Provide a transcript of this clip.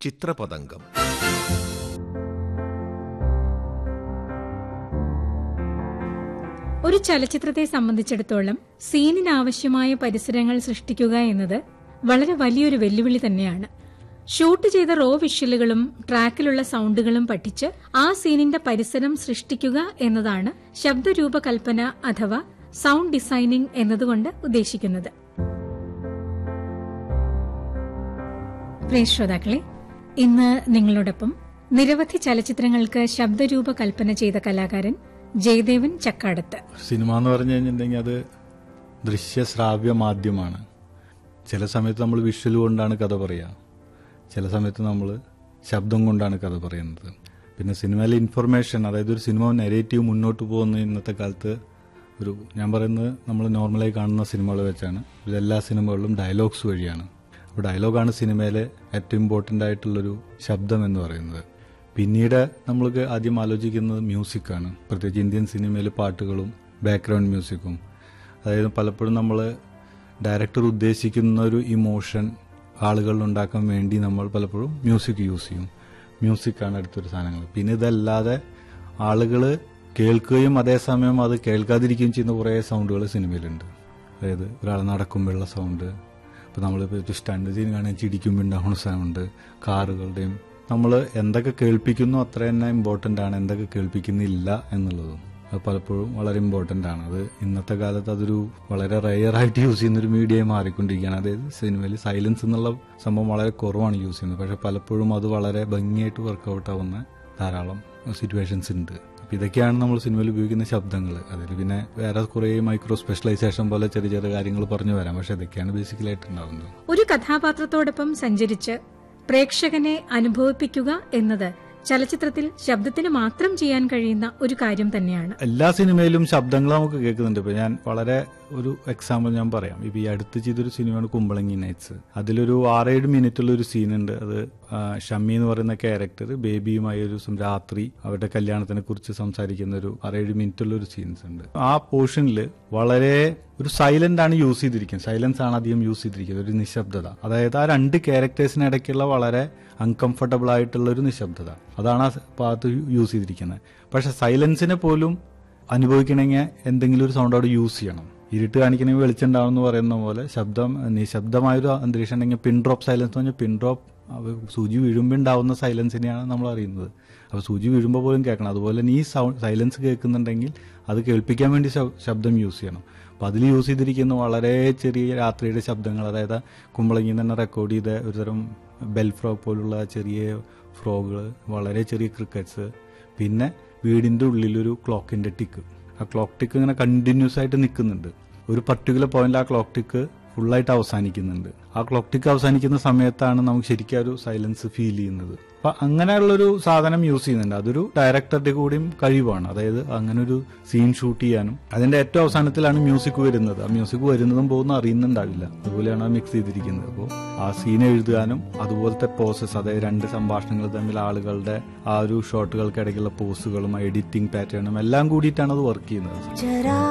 ചിത്രപതംഗം ഒരു ചലച്ചിത്രത്തെ സംബന്ധിച്ചിടത്തോളം സീനിനാവശ്യമായ പരിസരങ്ങൾ സൃഷ്ടിക്കുക എന്നത് വളരെ വലിയൊരു വെല്ലുവിളി തന്നെയാണ് ഷൂട്ട് ചെയ്ത റോ വിഷ്വലുകളും ട്രാക്കിലുള്ള സൗണ്ടുകളും പഠിച്ച് ആ സീനിന്റെ പരിസരം സൃഷ്ടിക്കുക എന്നതാണ് ശബ്ദരൂപകൽപ്പന അഥവാ സൗണ്ട് ഡിസൈനിംഗ് എന്നതുകൊണ്ട് ഉദ്ദേശിക്കുന്നത് പ്രിയ ശ്രോതാക്കളെ ഇന്ന് നിങ്ങളോടൊപ്പം നിരവധി ചലച്ചിത്രങ്ങൾക്ക് ശബ്ദരൂപകൽപ്പന ചെയ്ത കലാകാരൻ ജയദേവൻ ചക്കാടത്ത് സിനിമ എന്ന് പറഞ്ഞു കഴിഞ്ഞിട്ടുണ്ടെങ്കിൽ അത് ദൃശ്യശ്രാവ്യ മാധ്യമമാണ് ചില സമയത്ത് നമ്മൾ വിഷ്വൽ കൊണ്ടാണ് കഥ പറയുക ചില സമയത്ത് നമ്മൾ ശബ്ദം കൊണ്ടാണ് കഥ പറയുന്നത് പിന്നെ സിനിമയിലെ ഇൻഫർമേഷൻ അതായത് ഒരു സിനിമ നെഗറ്റീവ് മുന്നോട്ട് പോകുന്ന ഇന്നത്തെ കാലത്ത് ഒരു ഞാൻ പറയുന്നത് നമ്മൾ നോർമലായി കാണുന്ന സിനിമകൾ വെച്ചാണ് ഇതെല്ലാ സിനിമകളിലും ഡയലോഗ്സ് വഴിയാണ് അപ്പോൾ ഡയലോഗാണ് സിനിമയിലെ ഏറ്റവും ഇമ്പോർട്ടൻ്റ് ആയിട്ടുള്ളൊരു ശബ്ദം എന്ന് പറയുന്നത് പിന്നീട് നമ്മൾക്ക് ആദ്യം ആലോചിക്കുന്നത് മ്യൂസിക്കാണ് പ്രത്യേകിച്ച് ഇന്ത്യൻ സിനിമയിൽ പാട്ടുകളും ബാക്ക്ഗ്രൗണ്ട് മ്യൂസിക്കും അതായത് പലപ്പോഴും നമ്മൾ ഡയറക്ടർ ഉദ്ദേശിക്കുന്ന ഒരു ഇമോഷൻ ആളുകളിൽ ഉണ്ടാക്കാൻ വേണ്ടി നമ്മൾ പലപ്പോഴും മ്യൂസിക് യൂസ് ചെയ്യും മ്യൂസിക്കാണ് അടുത്തൊരു സാധനങ്ങൾ പിന്നെ ഇതല്ലാതെ ആളുകൾ കേൾക്കുകയും അതേസമയം അത് കേൾക്കാതിരിക്കുകയും ചെയ്യുന്ന കുറേ സൗണ്ടുകൾ സിനിമയിലുണ്ട് അതായത് ഒരാൾ നടക്കുമ്പോഴുള്ള സൗണ്ട് ഇപ്പോൾ നമ്മളിപ്പോൾ സ്റ്റണ്ട് സീൻ കാണാൻ ചിടിക്കുമ്പോൾ ഉണ്ടാവുന്ന സൗണ്ട് കാറുകളുടെയും നമ്മൾ എന്തൊക്കെ കേൾപ്പിക്കുന്നു അത്ര തന്നെ ഇമ്പോർട്ടൻ്റ് ആണ് എന്തൊക്കെ കേൾപ്പിക്കുന്നില്ല എന്നുള്ളതും അത് പലപ്പോഴും വളരെ ഇമ്പോർട്ടൻ്റ് ആണ് അത് ഇന്നത്തെ കാലത്ത് അതൊരു വളരെ റയറായിട്ട് യൂസ് ചെയ്യുന്ന ഒരു മീഡിയ മാറിക്കൊണ്ടിരിക്കുകയാണ് അതായത് സിനിമയിൽ സൈലൻസ് എന്നുള്ള സംഭവം വളരെ കുറവാണ് യൂസ് ചെയ്യുന്നത് പക്ഷെ പലപ്പോഴും അത് വളരെ ഭംഗിയായിട്ട് വർക്കൗട്ട് ആവുന്ന ധാരാളം സിറ്റുവേഷൻസ് ഉണ്ട് അപ്പൊ ഇതൊക്കെയാണ് നമ്മൾ സിനിമയിൽ ഉപയോഗിക്കുന്ന ശബ്ദങ്ങൾ അതിൽ പിന്നെ വേറെ കുറേ മൈക്രോ സ്പെഷ്യലൈസേഷൻ പോലെ ചെറിയ ചെറിയ കാര്യങ്ങൾ പറഞ്ഞു വരാം പക്ഷെ ഇതൊക്കെയാണ് ബേസിക്കലായിട്ട് ഉണ്ടാവുന്നത് ഒരു കഥാപാത്രത്തോടൊപ്പം സഞ്ചരിച്ച് പ്രേക്ഷകനെ അനുഭവിപ്പിക്കുക എന്നത് ചലച്ചിത്രത്തിൽ ശബ്ദത്തിന് മാത്രം ചെയ്യാൻ കഴിയുന്ന ഒരു കാര്യം തന്നെയാണ് എല്ലാ സിനിമയിലും ശബ്ദങ്ങൾ നമുക്ക് കേൾക്കുന്നുണ്ട് ഇപ്പൊ ഞാൻ വളരെ ഒരു എക്സാമ്പിൾ ഞാൻ പറയാം ഇപ്പൊ ഈ അടുത്ത് ചെയ്തൊരു സിനിമയാണ് കുമ്പളങ്ങി നൈറ്റ്സ് അതിലൊരു ആറേഴ് മിനിറ്റുള്ള ഒരു സീനുണ്ട് അത് ആ, ഷമ്മി എന്ന് പറയുന്ന ക്യാരക്ടർ ബേബിയുമായി ഒരു ദിവസം രാത്രി അവരുടെ കല്യാണത്തിനെ കുറിച്ച് സംസാരിക്കുന്ന ഒരു ആറേഴ് മിനിറ്റുള്ള ഒരു സീൻസ് ഉണ്ട് ആ പോർഷനിൽ വളരെ ഒരു സൈലന്റ് ആണ് യൂസ് ചെയ്തിരിക്കുന്നത് സൈലൻസ് ആണ് അധികം യൂസ് ചെയ്തിരിക്കുന്നത് ഒരു നിശബ്ദത അതായത് ആ രണ്ട് ക്യാരക്ടേഴ്സിനിടയ്ക്കുള്ള വളരെ അൺകംഫർട്ടബിൾ ആയിട്ടുള്ള ഒരു നിശബ്ദത അതാണ് ആ ഭാഗത്ത് യൂസ് ചെയ്തിരിക്കുന്നത് പക്ഷെ സൈലൻസിനെ പോലും അനുഭവിക്കണമെങ്കിൽ എന്തെങ്കിലും ഒരു സൗണ്ട് അവിടെ യൂസ് ചെയ്യണം ഇരുട്ട് കാണിക്കണമെങ്കിൽ വെളിച്ചം ഉണ്ടാവും എന്ന് പറയുന്ന പോലെ ശബ്ദം നിശബ്ദമായൊരു അന്തരീക്ഷം ഉണ്ടെങ്കിൽ പിൻ ഡ്രോപ്പ് സൈലൻസ് എന്ന് പറഞ്ഞാൽ പിൻ ഡ്രോപ്പ് സൂചി വീഴുമ്പോൾ ഉണ്ടാവുന്ന സൈലൻസിനെയാണ് നമ്മൾ അറിയുന്നത് അപ്പോൾ സൂചി വീഴുമ്പോൾ പോലും കേൾക്കണം അതുപോലെ തന്നെ ഈ സൗണ്ട് സൈലൻസ് കേൾക്കുന്നുണ്ടെങ്കിൽ അത് കേൾപ്പിക്കാൻ വേണ്ടി ശബ്- ശബ്ദം യൂസ് ചെയ്യണം അപ്പോൾ അതിൽ യൂസ് ചെയ്തിരിക്കുന്ന വളരെ ചെറിയ രാത്രിയുടെ ശബ്ദങ്ങൾ അതായത് കുമ്പളങ്ങി തന്നെ റെക്കോർഡ് ചെയ്ത ഒരുതരം ബെൽ ഫ്രോഗ് പോലുള്ള ചെറിയ ഫ്രോഗുകൾ വളരെ ചെറിയ ക്രിക്കറ്റ്സ് പിന്നെ വീടിന്റെ ഉള്ളിലൊരു ക്ലോക്കിന്റെ ടിക്ക് ആ ക്ലോക്ക് ടിക്ക് ഇങ്ങനെ കണ്ടിന്യൂസ് ആയിട്ട് നിൽക്കുന്നുണ്ട് ഒരു പർട്ടിക്കുലർ പോയിന്റിൽ ആ ക്ലോക്ക് ടിക്ക് ഫുള്ളായിട്ട് അവസാനിക്കുന്നുണ്ട് ആ ക്ലോക്ക് ടിക്ക് അവസാനിക്കുന്ന സമയത്താണ് നമുക്ക് ശരിക്കും ആ ഒരു സൈലൻസ് ഫീൽ ചെയ്യുന്നത് അപ്പൊ അങ്ങനെയുള്ളൊരു സാധനം യൂസ് ചെയ്യുന്നുണ്ട് അതൊരു ഡയറക്ടറുടെ കൂടിയും കഴിവാണ് അതായത് അങ്ങനെ ഒരു സീൻ ഷൂട്ട് ചെയ്യാനും അതിന്റെ ഏറ്റവും അവസാനത്തിലാണ് മ്യൂസിക് വരുന്നത് ആ മ്യൂസിക് വരുന്നതും പോകുന്ന അറിയുന്നുണ്ടാവില്ല അതുപോലെയാണ് ആ മിക്സ് ചെയ്തിരിക്കുന്നത് അപ്പോൾ ആ സീൻ എഴുതാനും അതുപോലത്തെ പ്രോസസ്സ് അതായത് രണ്ട് സംഭാഷണങ്ങൾ തമ്മിൽ ആളുകളുടെ ആ ഒരു ഷോട്ടുകൾക്കിടയ്ക്കുള്ള പോസുകളും എഡിറ്റിംഗ് പാറ്റേണും എല്ലാം കൂടിയിട്ടാണ് അത് വർക്ക് ചെയ്യുന്നത്